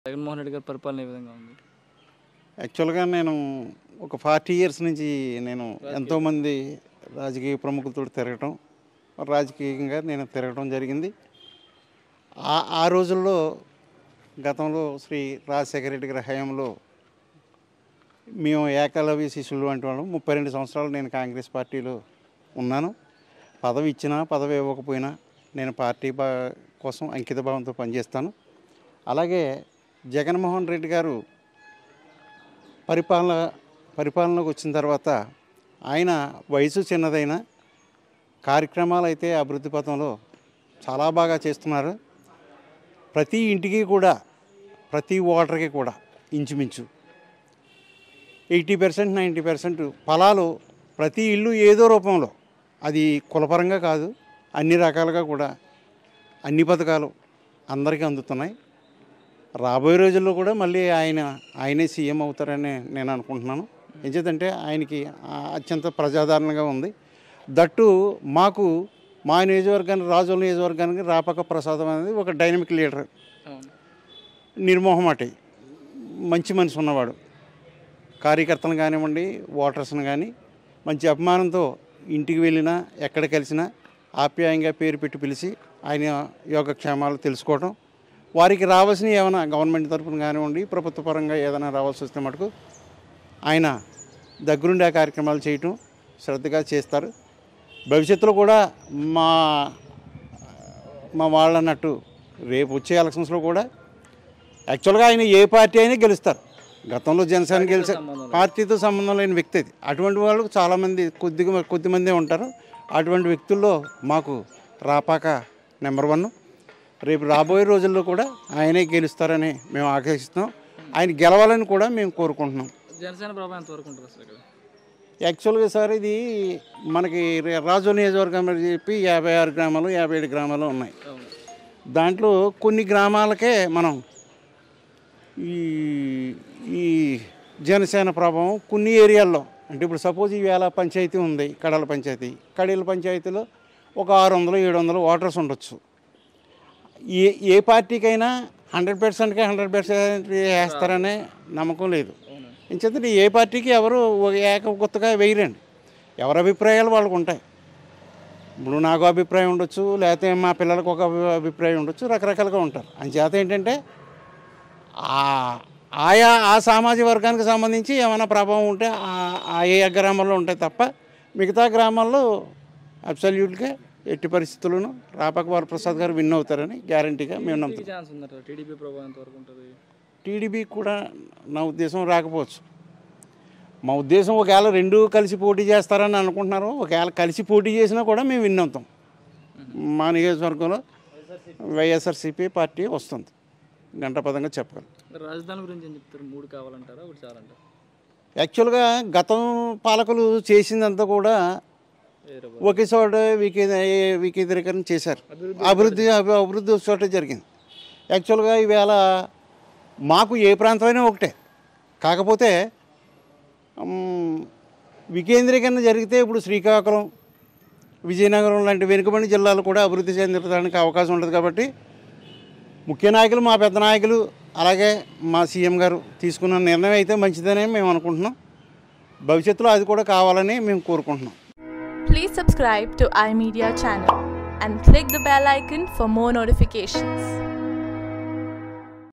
జగన్మోహన్ రెడ్డి గారి పరిపాలన ఏ విధంగా ఉంది యాక్చువల్గా నేను ఒక ఫార్టీ ఇయర్స్ నుంచి నేను ఎంతోమంది రాజకీయ ప్రముఖులతో తిరగటం రాజకీయంగా నేను తిరగటం జరిగింది ఆ ఆ రోజుల్లో గతంలో శ్రీ రాజశేఖర రెడ్డి గారి హయాంలో మేము ఏకలవ్య శిష్యులు వంటి వాళ్ళం ముప్పై రెండు సంవత్సరాలు నేను కాంగ్రెస్ పార్టీలో ఉన్నాను పదవి ఇచ్చినా పదవి ఇవ్వకపోయినా నేను పార్టీ బా కోసం అంకిత భావంతో పనిచేస్తాను అలాగే జగన్మోహన్ రెడ్డి గారు పరిపాలన పరిపాలనకు వచ్చిన తర్వాత ఆయన వయసు చిన్నదైన కార్యక్రమాలు అయితే అభివృద్ధి పథంలో చాలా బాగా చేస్తున్నారు ప్రతి ఇంటికి కూడా ప్రతి ఓటర్కి కూడా ఇంచుమించు ఎయిటీ పర్సెంట్ నైంటీ పర్సెంట్ ఫలాలు ప్రతి ఇల్లు ఏదో రూపంలో అది కులపరంగా కాదు అన్ని రకాలుగా కూడా అన్ని పథకాలు అందరికీ అందుతున్నాయి రాబోయే రోజుల్లో కూడా మళ్ళీ ఆయన ఆయనే సీఎం అవుతారని నేను అనుకుంటున్నాను ఎందుకంటే ఆయనకి ఆ అత్యంత ప్రజాదరణగా ఉంది దట్టు మాకు మా నియోజకవర్గానికి రాజుల నియోజకవర్గానికి రాపక ప్రసాదం అనేది ఒక డైనమిక్ లీడర్ అవును నిర్మోహమాటి మంచి మనిషి ఉన్నవాడు కార్యకర్తలు కానివ్వండి ఓటర్స్ని కానీ మంచి అభిమానంతో ఇంటికి వెళ్ళినా ఎక్కడ కలిసినా ఆప్యాయంగా పేరు పెట్టి పిలిచి ఆయన యోగక్షేమాలు తెలుసుకోవటం వారికి రావాల్సిన ఏమైనా గవర్నమెంట్ తరఫున కానివ్వండి ప్రభుత్వ పరంగా ఏదైనా రావాల్సి వస్తే మటుకు ఆయన దగ్గరుండి ఆ కార్యక్రమాలు చేయటం శ్రద్ధగా చేస్తారు భవిష్యత్తులో కూడా మా మా వాళ్ళు అన్నట్టు రేపు వచ్చే ఎలక్షన్స్లో కూడా యాక్చువల్గా ఆయన ఏ పార్టీ అయినా గెలుస్తారు గతంలో జనసేన గెలిచారు పార్టీతో సంబంధం లేని వ్యక్తి అది అటువంటి వాళ్ళు చాలామంది కొద్దిగా కొద్దిమందే ఉంటారు అటువంటి వ్యక్తుల్లో మాకు రాపాక నెంబర్ వన్ రేపు రాబోయే రోజుల్లో కూడా ఆయనే గెలుస్తారని మేము ఆకర్షిస్తున్నాం ఆయన గెలవాలని కూడా మేము కోరుకుంటున్నాం జనసేన ప్రభావం ఎంతవరకు ఉంటుంది అసలు ఇక్కడ యాక్చువల్గా సార్ ఇది మనకి రే- రాజు నియోజకవర్గం అని చెప్పి యాభై ఆరు గ్రామాలు యాభై ఏడు గ్రామాలు ఉన్నాయి అవును దాంట్లో కొన్ని గ్రామాలకే మనం ఈ ఈ జనసేన ప్రభావం కొన్ని ఏరియాల్లో అంటే ఇప్పుడు సపోజ్ ఈవేళ పంచాయతీ ఉంది కడల పంచాయతీ కడల పంచాయతీలో ఒక ఆరు వందలు ఏడు వందలు ఓటర్స్ ఉండొచ్చు ఏ ఏ పార్టీకైనా హండ్రెడ్ పర్సెంట్కే హండ్రెడ్ పర్సెంట్ వేస్తారనే నమ్మకం లేదు అవును ఎంచేతంటే ఏ పార్టీకి ఎవరు ఒక ఏక గుత్తగా వేయరండి ఎవరి అభిప్రాయాలు వాళ్ళకు ఉంటాయి ఇప్పుడు నాకు అభిప్రాయం ఉండొచ్చు లేకపోతే మా పిల్లలకు ఒక అభి- అభిప్రాయం ఉండొచ్చు రకరకాలుగా ఉంటారు అంచేత ఏంటంటే ఆ- ఆయా ఆ సామాజిక వర్గానికి సంబంధించి ఏమైనా ప్రభావం ఉంటే ఆ- ఆ ఏ గ్రామాల్లో ఉంటాయి తప్ప మిగతా గ్రామాల్లో అబ్సల్యూట్గా ఎట్టి పరిస్థితుల్లోనూ రాపాక వరప్రసాద్ గారు విన్ అవుతారని గ్యారంటీగా మేము నమ్ముతాం ఛాన్స్ ఉందట టీడీపీ ప్రభావం ఎంతవరకు ఉంటుంది టీడీపీ కూడా నా ఉద్దేశం రాకపోవచ్చు మా ఉద్దేశం ఒకవేళ రెండు కలిసి పోటీ చేస్తారని అనుకుంటున్నారు ఒకవేళ కలిసి పోటీ చేసినా కూడా మేము విన్ అవుతాం మా నియోజకవర్గంలో వైఎస్ఆర్సీపీ పార్టీ వస్తుంది గంటపదంగా చెప్పగలం రాజధాని గురించి ఏం చెప్తారు మూడు కావాలంటారా ఒకటి చాలంటారా యాక్చువల్గా గతం పాలకులు చేసిందంతా కూడా వేరే ఒకే చోట వికేంద్ర వికేంద్రీకరణ చేశారు అభివృద్ధి అభి- అభివృద్ధి ఒక చోట జరిగింది యాక్చువల్గా ఈవేళ మాకు ఏ ప్రాంతమైనా ఒకటే కాకపోతే మ్, వికేంద్రీకరణ జరిగితే ఇప్పుడు శ్రీకాకుళం విజయనగరం లాంటి వెనుకబడిన జిల్లాలు కూడా అభివృద్ధి చెందడానికి అవకాశం ఉంటుంది కాబట్టి ముఖ్య నాయకులు మా పెద్ద నాయకులు అలాగే మా సీఎం గారు తీసుకున్న నిర్ణయం అయితే మంచిదనే మేము అనుకుంటున్నాం భవిష్యత్తులో అది కూడా కావాలని మేము కోరుకుంటున్నాం Please subscribe to iMedia channel and click the bell icon for more notifications.